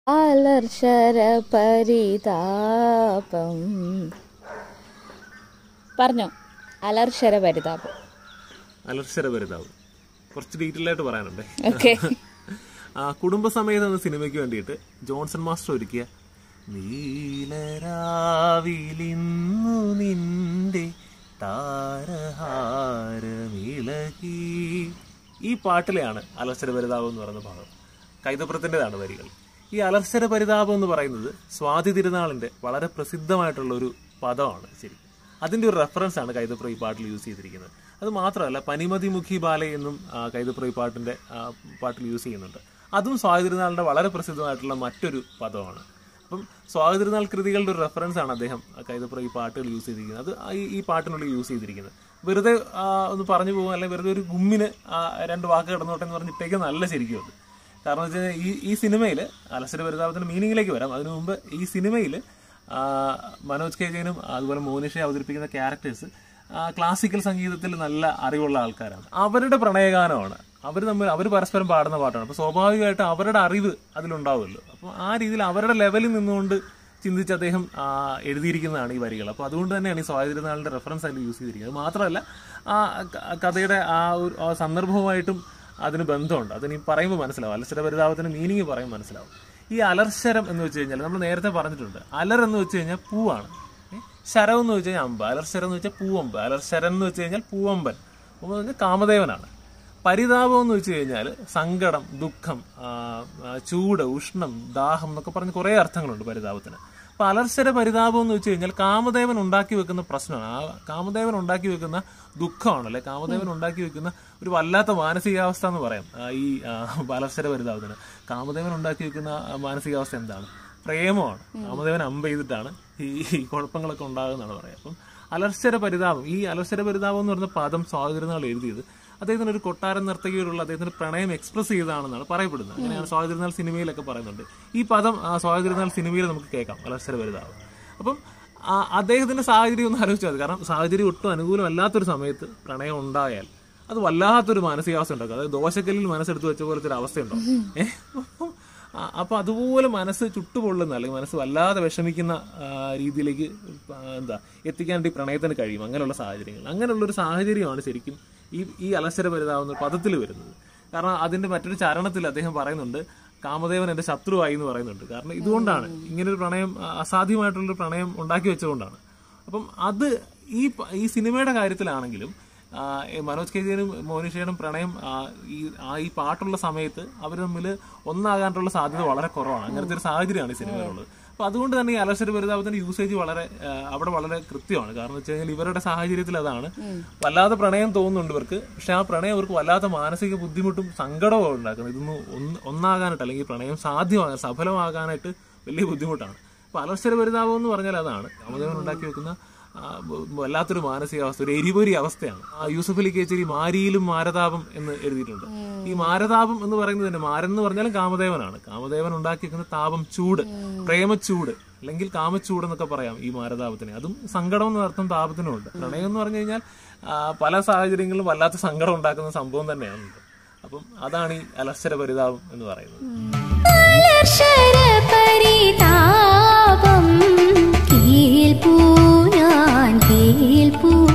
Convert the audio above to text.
അലർശര പരിതാപം പറഞ്ഞോ അലർശര പരിതാപം അലർശര പരിതാവും കുറച്ച് ഡീറ്റെയിൽ ആയിട്ട് പറയാനുണ്ടേ ഓക്കെ ആ കുടുംബസമേതം എന്ന സിനിമയ്ക്ക് വേണ്ടിയിട്ട് ജോൺസൺ മാസ്റ്റർ ഒരുക്കിയ നീലരാവിലിന്നു നിന്റെ താരഹാരമിളകി ഈ പാട്ടിലെയാണ് അലർശര പരിതാപം എന്ന് പറയുന്ന ഭാഗം കൈതപ്രത്തിൻ്റെതാണ് വരികൾ ഈ അലർശര പരിതാപം എന്ന് പറയുന്നത് സ്വാതി തിരുനാളിന്റെ വളരെ പ്രസിദ്ധമായിട്ടുള്ള ഒരു പദമാണ് ശരി അതിന്റെ ഒരു റെഫറൻസ് ആണ് കൈതപ്ര ഈ പാട്ടിൽ യൂസ് ചെയ്തിരിക്കുന്നത് അത് മാത്രമല്ല പനിമതി മുഖി ബാല എന്നും ആ, കൈതപ്ര ഈ പാട്ടിന്റെ ആ, പാട്ടിൽ യൂസ് ചെയ്യുന്നുണ്ട് അതും സ്വാതി തിരുനാളിന്റെ വളരെ പ്രസിദ്ധമായിട്ടുള്ള മറ്റൊരു പദമാണ് അപ്പം സ്വാതി തിരുനാൾ കൃതികളുടെ ഒരു റെഫറൻസ് ആണ് അദ്ദേഹം കൈതപ്ര ഈ പാട്ടുകൾ യൂസ് ചെയ്തിരിക്കുന്നത് അത് ഈ ഈ പാട്ടിനുള്ളിൽ യൂസ് ചെയ്തിരിക്കുന്നത് വെറുതെ ആ, ഒന്ന് പറഞ്ഞു പോകുക അല്ലെങ്കിൽ വെറുതെ ഒരു ഗുമ്മിന് ആ, രണ്ട് വാക്ക് കിടന്നോട്ടെ എന്ന് പറഞ്ഞിട്ടേക്ക് നല്ല ശരിക്കും അത് കാരണം വെച്ച് കഴിഞ്ഞാൽ ഈ ഈ സിനിമയിൽ അലസര പരിതാപത്തിന്റെ മീനിങ്ങിലേക്ക് വരാം അതിനു മുമ്പ് ഈ സിനിമയിൽ മനോജ് കെ ജയനും അതുപോലെ മോനിഷയെ അവതരിപ്പിക്കുന്ന ക്യാരക്ടേഴ്സ് ക്ലാസിക്കൽ സംഗീതത്തിൽ നല്ല അറിവുള്ള ആൾക്കാരാണ് അവരുടെ പ്രണയഗാനമാണ് അവർ തമ്മിൽ അവർ പരസ്പരം പാടുന്ന പാട്ടാണ് അപ്പോൾ സ്വാഭാവികമായിട്ട് അവരുടെ അറിവ് അതിലുണ്ടാവുമല്ലോ അപ്പോൾ ആ രീതിയിൽ അവരുടെ ലെവലിൽ നിന്നുകൊണ്ട് ചിന്തിച്ച് അദ്ദേഹം ആ, എഴുതിയിരിക്കുന്നതാണ് ഈ വരികൾ അപ്പോൾ അതുകൊണ്ട് തന്നെയാണ് ഈ സ്വാതിരുന്നാളിന്റെ റെഫറൻസ് അതിൽ യൂസ് ചെയ്തിരിക്കുന്നത് മാത്രമല്ല ആ ക- കഥയുടെ ആ ഒരു ആ സന്ദർഭവുമായിട്ടും അതിന് ബന്ധമുണ്ട് അതിന് ഈ പറയുമ്പോൾ മനസ്സിലാവും അലർശര പരിതാപത്തിന് മീനിങ് പറയുമ്പോൾ മനസ്സിലാവും ഈ അലർശരം എന്ന് വെച്ച് കഴിഞ്ഞാൽ നമ്മൾ നേരത്തെ പറഞ്ഞിട്ടുണ്ട് അലർ എന്ന് വെച്ച് കഴിഞ്ഞാൽ പൂവാണ് ഏ? ശരം എന്ന് വെച്ച് കഴിഞ്ഞാൽ അമ്പ് അലർശരം എന്ന് വെച്ചാൽ പൂവമ്പ് അലർശരം എന്ന് വെച്ച് കഴിഞ്ഞാൽ പൂവമ്പൻ പൂവമ്പൻ എന്ന് പറഞ്ഞാൽ കാമദേവനാണ് പരിതാപം എന്ന് വെച്ച് കഴിഞ്ഞാൽ സങ്കടം ദുഃഖം ആ, ആ, ചൂട് ഉഷ്ണം ദാഹം എന്നൊക്കെ പറഞ്ഞ് കുറേ അർത്ഥങ്ങളുണ്ട് പരിതാപത്തിന് അപ്പൊ അലർശര പരിതാപം എന്ന് വെച്ച് കഴിഞ്ഞാൽ കാമദേവൻ ഉണ്ടാക്കി വെക്കുന്ന പ്രശ്നമാണ് ആ കാമദേവൻ ഉണ്ടാക്കി വെക്കുന്ന ദുഃഖമാണ് അല്ലെ കാമദേവൻ ഉണ്ടാക്കി വെക്കുന്ന ഒരു വല്ലാത്ത മാനസികാവസ്ഥ എന്ന് പറയാം ആ, ഈ ആ, അലർശര പരിതാപത്തിന് കാമദേവൻ ഉണ്ടാക്കി വെക്കുന്ന ആ മാനസികാവസ്ഥ എന്താണ് പ്രേമമാണ് കാമദേവൻ അമ്പ ചെയ്തിട്ടാണ് ഈ ഈ കുഴപ്പങ്ങളൊക്കെ ഉണ്ടാകുന്നതാണ് പറയാം അപ്പം അലർശര പരിതാപം ഈ അലർശര പരിതാപം എന്ന് പറയുന്ന പദം സ്വാതിരുന്നാൾ എഴുതിയത് അദ്ദേഹത്തിന് ഒരു കൊട്ടാരം നർത്തകിയോടുള്ള അദ്ദേഹത്തിന്റെ പ്രണയം എക്സ്പ്രസ് ചെയ്തതാണെന്നാണ് പറയപ്പെടുന്നത് അങ്ങനെയാണ് സ്വാതിരുന്നാൾ സിനിമയിലൊക്കെ പറയുന്നുണ്ട് ഈ പദം ആ സ്വാതിരുന്നാൾ സിനിമയിൽ നമുക്ക് കേൾക്കാം അലർശര പരിതാപം അപ്പം ആ അദ്ദേഹത്തിന്റെ സാഹചര്യം ഒന്ന് ആലോചിച്ചാൽ മതി കാരണം സാഹചര്യം ഒട്ടും അനുകൂലമല്ലാത്തൊരു സമയത്ത് പ്രണയം ഉണ്ടായാൽ അത് വല്ലാത്തൊരു മാനസികാവസ്ഥ ഉണ്ടാക്കും അതായത് ദോശക്കല്ലിൽ മനസ്സെടുത്ത് വെച്ച പോലത്തെ ഒരു അവസ്ഥയുണ്ടാവും ഏഹ് അപ്പം ആ, അപ്പൊ അതുപോലെ മനസ്സ് ചുട്ടുപൊള്ളുന്ന അല്ലെങ്കിൽ മനസ്സ് വല്ലാതെ വിഷമിക്കുന്ന ആ, രീതിയിലേക്ക് ആ, എന്താ എത്തിക്കാനായിട്ട് ഈ പ്രണയത്തിന് കഴിയും അങ്ങനെയുള്ള സാഹചര്യങ്ങൾ അങ്ങനെയുള്ള ഒരു സാഹചര്യമാണ് ശരിക്കും ഈ ഈ അലസര പരിതാവുന്ന പദത്തിൽ വരുന്നത് കാരണം അതിന്റെ മറ്റൊരു ചരണത്തിൽ അദ്ദേഹം പറയുന്നുണ്ട് കാമദേവൻ എന്റെ ശത്രുവായി എന്ന് പറയുന്നുണ്ട് കാരണം ഇതുകൊണ്ടാണ് ഇങ്ങനൊരു പ്രണയം ആ, അസാധ്യമായിട്ടുള്ളൊരു പ്രണയം ഉണ്ടാക്കി വെച്ചുകൊണ്ടാണ് അപ്പം അത് ഈ പ- ഈ സിനിമയുടെ കാര്യത്തിലാണെങ്കിലും ആ, ഈ മനോജ് കെ ജയനും മോനിഷയുടെ പ്രണയം ആ, ഈ ആ ഈ പാട്ടുള്ള സമയത്ത് അവർ തമ്മിൽ ഒന്നാകാനുള്ള സാധ്യത വളരെ കുറവാണ് അങ്ങനത്തെ ഒരു സാഹചര്യമാണ് ഈ സിനിമയിലുള്ളത് അപ്പൊ അതുകൊണ്ട് തന്നെ ഈ അലസര പരിതാപത്തിന്റെ യൂസേജ് വളരെ ആ, അവിടെ വളരെ കൃത്യമാണ് കാരണം വെച്ച് കഴിഞ്ഞാൽ ഇവരുടെ സാഹചര്യത്തിൽ അതാണ് വല്ലാതെ പ്രണയം തോന്നുന്നുണ്ട് ഇവർക്ക് പക്ഷെ ആ പ്രണയം ഇവർക്ക് വല്ലാത്ത മാനസിക ബുദ്ധിമുട്ടും സങ്കടവും ഉണ്ടാക്കുന്നത് ഇതൊന്ന് ഒന്ന് ഒന്നാകാനായിട്ട് അല്ലെങ്കിൽ ഈ പ്രണയം സാധ്യമാകാൻ സഫലമാകാനായിട്ട് വലിയ ബുദ്ധിമുട്ടാണ് അപ്പൊ അലസര പരിതാപം എന്ന് പറഞ്ഞാൽ അതാണ് കാമദേവൻ ഉണ്ടാക്കി വെക്കുന്ന ആ, വ- വല്ലാത്തൊരു മാനസികാവസ്ഥ ഒരു എരിപൊരി അവസ്ഥയാണ് ആ യൂസഫ് അലി കേച്ചേരി മാരിയിലും മാരതാപം എന്ന് എഴുതിയിട്ടുണ്ട് ഈ മാരതാപം എന്ന് പറയുന്നത് തന്നെ മാരൻ എന്ന് പറഞ്ഞാലും കാമദേവനാണ് കാമദേവൻ ഉണ്ടാക്കി വെക്കുന്ന താപം ചൂട് പ്രേമച്ചൂട് അല്ലെങ്കിൽ കാമച്ചൂട് എന്നൊക്കെ പറയാം ഈ മാരതാപത്തിന് അതും സങ്കടം എന്ന അർത്ഥം താപത്തിനും ഉണ്ട് പ്രണയം എന്ന് പറഞ്ഞു കഴിഞ്ഞാൽ ആ, പല സാഹചര്യങ്ങളിലും വല്ലാത്ത സങ്കടം ഉണ്ടാക്കുന്ന സംഭവം തന്നെയാണ് അപ്പം അതാണ് ഈ അലർശര പരിതാപം എന്ന് പറയുന്നത് അലർശരപരിതാപം കീൽപ്പൂ ഞാൻ കീൽപ്പൂ